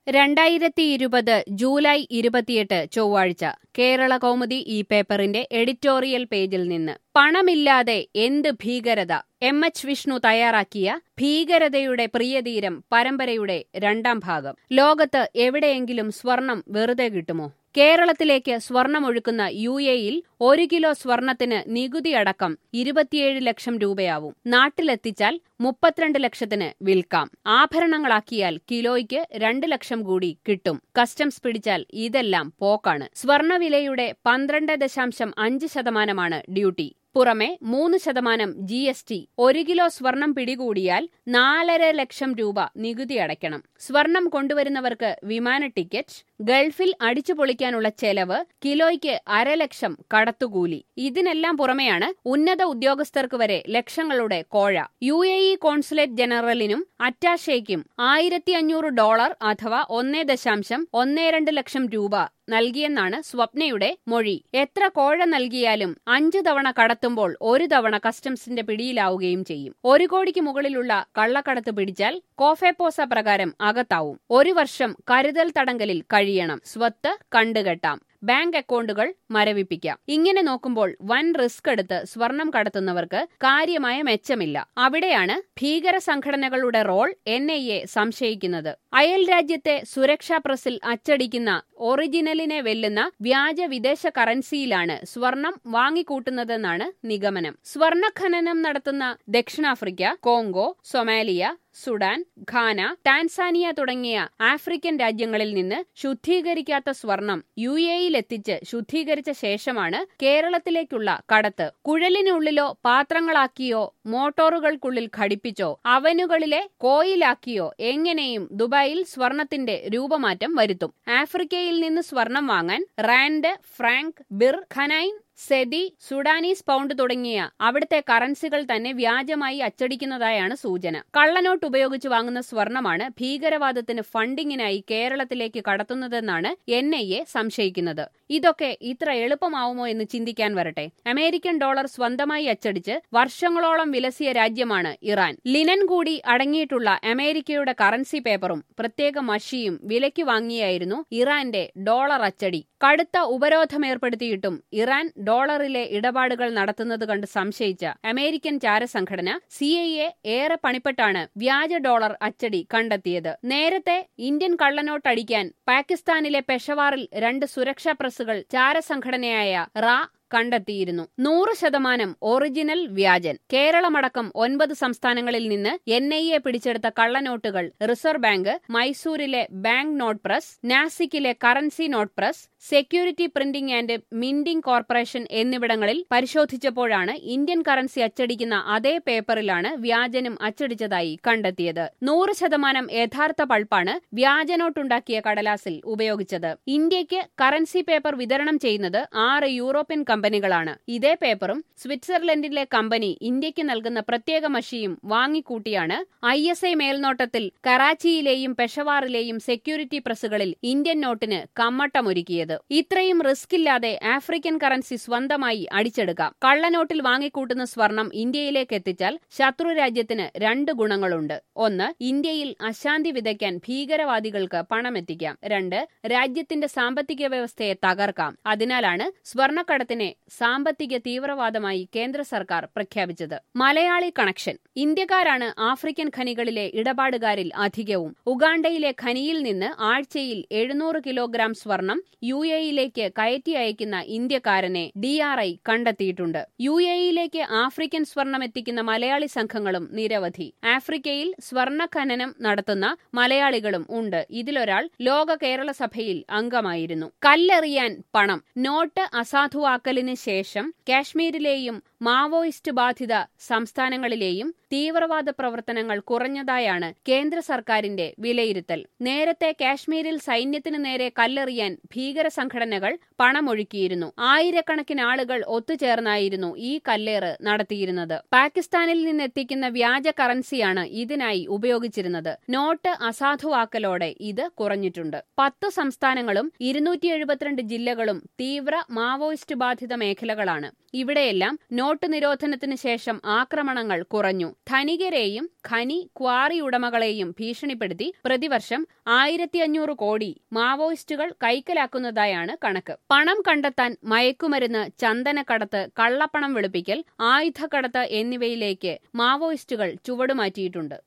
രണ്ടായിരത്തി ഇരുപത് ജൂലൈ ഇരുപത്തിയെട്ട് ചൊവ്വാഴ്ച കേരള കൗമുദി ഈ പേപ്പറിന്റെ എഡിറ്റോറിയൽ പേജിൽ നിന്ന് പണമില്ലാതെ എന്ത് ഭീകരത എം എച്ച് വിഷ്ണു തയ്യാറാക്കിയ ഭീകരതയുടെ പ്രിയതീരം പരമ്പരയുടെ രണ്ടാം ഭാഗം ലോകത്ത് എവിടെയെങ്കിലും സ്വർണം വെറുതെ കിട്ടുമോ കേരളത്തിലേക്ക് സ്വർണമൊഴുക്കുന്ന യു എയിൽ ഒരു കിലോ സ്വർണത്തിന് നികുതി അടക്കം ഇരുപത്തിയേഴ് ലക്ഷം രൂപയാവും നാട്ടിലെത്തിച്ചാൽ മുപ്പത്തിരണ്ട് ലക്ഷത്തിന് വിൽക്കാം ആഭരണങ്ങളാക്കിയാൽ കിലോയ്ക്ക് രണ്ട് ലക്ഷം കൂടി കിട്ടും കസ്റ്റംസ് പിടിച്ചാൽ ഇതെല്ലാം പോക്കാണ് സ്വർണവിലയുടെ പന്ത്രണ്ട് ദശാംശം അഞ്ച് ശതമാനമാണ് ഡ്യൂട്ടി പുറമെ മൂന്ന് ശതമാനം ജി എസ് ടി ഒരു കിലോ സ്വർണം പിടികൂടിയാൽ നാലര ലക്ഷം രൂപ നികുതി അടയ്ക്കണം സ്വർണം കൊണ്ടുവരുന്നവർക്ക് വിമാന ടിക്കറ്റ് ഗൾഫിൽ അടിച്ചു പൊളിക്കാനുള്ള ചെലവ് കിലോയ്ക്ക് അരലക്ഷം കടത്തുകൂലി ഇതിനെല്ലാം പുറമെയാണ് ഉന്നത ഉദ്യോഗസ്ഥർക്ക് വരെ ലക്ഷങ്ങളുടെ കോഴ യു എ ഇ കോൺസുലേറ്റ് ജനറലിനും അറ്റാഷേക്കും ആയിരത്തി അഞ്ഞൂറ് ഡോളർ അഥവാ ഒന്നേ ദശാംശം ഒന്നേ രണ്ട് ലക്ഷം രൂപ നൽകിയെന്നാണ് സ്വപ്നയുടെ മൊഴി എത്ര കോഴ നൽകിയാലും അഞ്ചു തവണ കടത്തുമ്പോൾ ഒരു തവണ കസ്റ്റംസിന്റെ പിടിയിലാവുകയും ചെയ്യും ഒരു കോടിക്ക് മുകളിലുള്ള കള്ളക്കടത്ത് പിടിച്ചാൽ കോഫെപ്പോസ പ്രകാരം അകത്താവും ഒരു വർഷം കരുതൽ തടങ്കലിൽ കഴിയണം സ്വത്ത് കണ്ടുകെട്ടാം ബാങ്ക് അക്കൗണ്ടുകൾ മരവിപ്പിക്കാം ഇങ്ങനെ നോക്കുമ്പോൾ വൻ റിസ്ക് എടുത്ത് സ്വർണം കടത്തുന്നവർക്ക് കാര്യമായ മെച്ചമില്ല അവിടെയാണ് ഭീകര സംഘടനകളുടെ റോൾ എൻ ഐ എ സംശയിക്കുന്നത് അയൽ രാജ്യത്തെ സുരക്ഷാ പ്രസിൽ അച്ചടിക്കുന്ന ഒറിജിനലിനെ വെല്ലുന്ന വ്യാജ വിദേശ കറൻസിയിലാണ് സ്വർണം വാങ്ങിക്കൂട്ടുന്നതെന്നാണ് നിഗമനം സ്വർണ്ണ ഖനനം നടത്തുന്ന ദക്ഷിണാഫ്രിക്ക Congo Somalia Sudan Ghana Tanzania തുടങ്ങിയ ആഫ്രിക്കൻ രാജ്യങ്ങളിൽ നിന്ന് ശുദ്ധീകരിക്കാത്ത സ്വർണം യു എയിലെത്തിച്ച് ശുദ്ധീകരിച്ച ശേഷമാണ് കേരളത്തിലേക്കുള്ള കടത്ത് കുഴലിനുള്ളിലോ പാത്രങ്ങളാക്കിയോ മോട്ടോറുകൾക്കുള്ളിൽ ഘടിപ്പിച്ചോ അവനുകളിലെ കോയിലാക്കിയോ എങ്ങനെയും ദുബായിൽ സ്വർണത്തിന്റെ രൂപമാറ്റം വരുത്തും ആഫ്രിക്കയിൽ നിന്ന് സ്വർണം വാങ്ങാൻ rand franc birr Ghanaian cedi Sudanese pound തുടങ്ങിയ അവിടുത്തെ കറൻസികൾ തന്നെ വ്യാജമായി അച്ചടിക്കുന്നതായാണ് സൂചന കള്ളനോട്ട് ഉപയോഗിച്ച് വാങ്ങുന്ന സ്വർണമാണ് ഭീകരവാദത്തിന് ഫണ്ടിങ്ങിനായി കേരളത്തിലേക്ക് കടത്തുന്നതെന്നാണ് എൻ ഐ എ സംശയിക്കുന്നത് ഇതൊക്കെ ഇത്ര എളുപ്പമാവുമോ എന്ന് ചിന്തിക്കാൻ വരട്ടെ അമേരിക്കൻ ഡോളർ സ്വന്തമായി അച്ചടിച്ച് വർഷങ്ങളോളം വിലസിയ രാജ്യമാണ് ഇറാൻ ലിനൻ കൂടി അടങ്ങിയിട്ടുള്ള അമേരിക്കയുടെ കറൻസി പേപ്പറും പ്രത്യേക മഷിയും വിലയ്ക്ക് വാങ്ങിയായിരുന്നു ഇറാന്റെ ഡോളർ അച്ചടി കടുത്ത ഉപരോധമേർപ്പെടുത്തിയിട്ടും ഇറാൻ ഡോളറിലെ ഇടപാടുകൾ നടത്തുന്നത് കണ്ട് സംശയിച്ച അമേരിക്കൻ ചാരസംഘടന സി ഐ എ ഏറെ പണിപ്പെട്ടാണ് വ്യാജ ഡോളർ അച്ചടി കണ്ടെത്തിയത് നേരത്തെ ഇന്ത്യൻ കള്ളനോട്ട് അടിക്കാൻ പാകിസ്ഥാനിലെ പെഷവാറിൽ രണ്ട് സുരക്ഷാ പ്രസ്സുകൾ ചാരസംഘടനയായ റാ കണ്ടെത്തിയിരുന്നു നൂറ് ശതമാനം ഒറിജിനൽ വ്യാജൻ കേരളമടക്കം ഒൻപത് സംസ്ഥാനങ്ങളിൽ നിന്ന് എൻ ഐ എ പിടിച്ചെടുത്ത കള്ളനോട്ടുകൾ റിസർവ് ബാങ്ക് മൈസൂരിലെ ബാങ്ക് നോട്ട് പ്രസ് നാസിക്കിലെ currency note press security printing and minting corporation എന്നിവിടങ്ങളിൽ പരിശോധിച്ചപ്പോഴാണ് ഇന്ത്യൻ കറൻസി അച്ചടിക്കുന്ന അതേ പേപ്പറിലാണ് വ്യാജനും അച്ചടിച്ചതായി കണ്ടെത്തിയത് നൂറ് ശതമാനം യഥാർത്ഥ പൾപ്പാണ് വ്യാജനോട്ടുണ്ടാക്കിയ കടലാസിൽ ഉപയോഗിച്ചത് ഇന്ത്യക്ക് കറൻസി പേപ്പർ വിതരണം ചെയ്യുന്നത് ആറ് യൂറോപ്യൻ കമ്പനികളാണ് ഇതേ പേപ്പറും സ്വിറ്റ്സർലൻഡിലെ കമ്പനി ഇന്ത്യക്ക് നൽകുന്ന പ്രത്യേക മഷിയും വാങ്ങിക്കൂട്ടിയാണ് ഐ എസ് ഐ മേൽനോട്ടത്തിൽ കറാച്ചിയിലെയും പെഷവാറിലെയും സെക്യൂരിറ്റി പ്രസ്സുകളിൽ ഇന്ത്യൻ നോട്ടിന് കമ്മട്ടമൊരുക്കിയത് ഇത്രയും റിസ്ക് ഇല്ലാതെ ആഫ്രിക്കൻ കറൻസി സ്വന്തമായി അടിച്ചെടുക്കാം കള്ളനോട്ടിൽ വാങ്ങിക്കൂട്ടുന്ന സ്വർണം ഇന്ത്യയിലേക്ക് എത്തിച്ചാൽ ശത്രു രാജ്യത്തിന് രണ്ട് ഗുണങ്ങളുണ്ട് ഒന്ന് ഇന്ത്യയിൽ അശാന്തി വിതയ്ക്കാൻ ഭീകരവാദികൾക്ക് പണമെത്തിക്കാം രണ്ട് രാജ്യത്തിന്റെ സാമ്പത്തിക വ്യവസ്ഥയെ തകർക്കാം അതിനാലാണ് സ്വർണ്ണക്കടത്തിനെ സാമ്പത്തിക തീവ്രവാദമായി കേന്ദ്ര സർക്കാർ പ്രഖ്യാപിച്ചത് മലയാളി കണക്ഷൻ ഇന്ത്യക്കാരാണ് ആഫ്രിക്കൻ ഖനികളിലെ ഇടപാടുകാരിൽ അധികവും ഉഗാണ്ടയിലെ ഖനിയിൽ നിന്ന് ആഴ്ചയിൽ എഴുന്നൂറ് കിലോഗ്രാം സ്വർണം യു എയിലേക്ക് കയറ്റി അയക്കുന്ന ഇന്ത്യക്കാരനെ ഡി ആർ ഐ കണ്ടെത്തിയിട്ടുണ്ട് യു എയിലേക്ക് ആഫ്രിക്കൻ സ്വർണം എത്തിക്കുന്ന മലയാളി സംഘങ്ങളും നിരവധി ആഫ്രിക്കയിൽ സ്വർണ്ണ ഖനനം നടത്തുന്ന മലയാളികളും ഉണ്ട് ഇതിലൊരാൾ ലോക കേരള സഭയിൽ അംഗമായിരുന്നു കല്ലെറിയാൻ പണം നോട്ട് അസാധുവാക്കലിന് ശേഷം കാശ്മീരിലെയും മാവോയിസ്റ്റ് ബാധിത സംസ്ഥാനങ്ങളിലെയും തീവ്രവാദ പ്രവർത്തനങ്ങൾ കുറഞ്ഞതായാണ് കേന്ദ്ര സർക്കാരിന്റെ വിലയിരുത്തൽ നേരത്തെ കാശ്മീരിൽ സൈന്യത്തിനു നേരെ കല്ലെറിയാൻ ഭീകര സംഘടനകൾ പണമൊഴുക്കിയിരുന്നു ആയിരക്കണക്കിന് ആളുകൾ ഒത്തുചേർന്നായിരുന്നു ഈ കല്ലേറ് നടത്തിയിരുന്നത് പാകിസ്ഥാനിൽ നിന്നെത്തിക്കുന്ന വ്യാജ കറൻസിയാണ് ഇതിനായി ഉപയോഗിച്ചിരുന്നത് നോട്ട് അസാധുവാക്കലോടെ ഇത് കുറഞ്ഞിട്ടുണ്ട് പത്ത് സംസ്ഥാനങ്ങളും ഇരുന്നൂറ്റി എഴുപത്തിരണ്ട് ജില്ലകളും തീവ്ര മാവോയിസ്റ്റ് ബാധിത മേഖലകളാണ് ഇവിടെയെല്ലാം നോട്ട് നിരോധനത്തിന് ശേഷം ആക്രമണങ്ങൾ കുറഞ്ഞു ധനികരെയും ഖനി ക്വാറി ഉടമകളെയും ഭീഷണിപ്പെടുത്തി പ്രതിവർഷം ആയിരത്തി അഞ്ഞൂറ് കോടി മാവോയിസ്റ്റുകൾ കൈക്കലാക്കുന്നതായാണ് കണക്ക് പണം കണ്ടെത്താൻ മയക്കുമരുന്ന് ചന്ദനക്കടത്ത് കള്ളപ്പണം വെളുപ്പിക്കൽ ആയുധക്കടത്ത് എന്നിവയിലേക്ക് മാവോയിസ്റ്റുകൾ ചുവടുമാറ്റിയിട്ടുണ്ട്